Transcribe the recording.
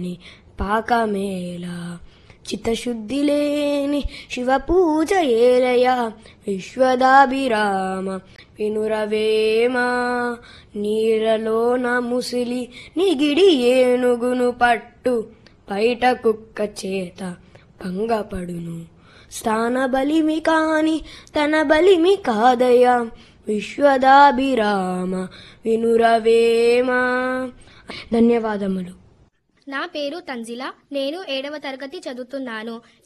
ని పాకమేళ చిత్తశుద్ధి లేని శివ పూజ ఏలయ విశ్వదాభిరామ వినురవేమ నీరలోన ముసిలి నిగిడి ఏనుగును పట్టు బయట కుక్క చేత భంగపడును స్థాన బలిమి కాని తన బలిమి కాదయా విశ్వదాభిరామ వినురవేమ ధన్యవాదములు నా పేరు తంజిల నేను ఏడవ తరగతి చదువుతున్నాను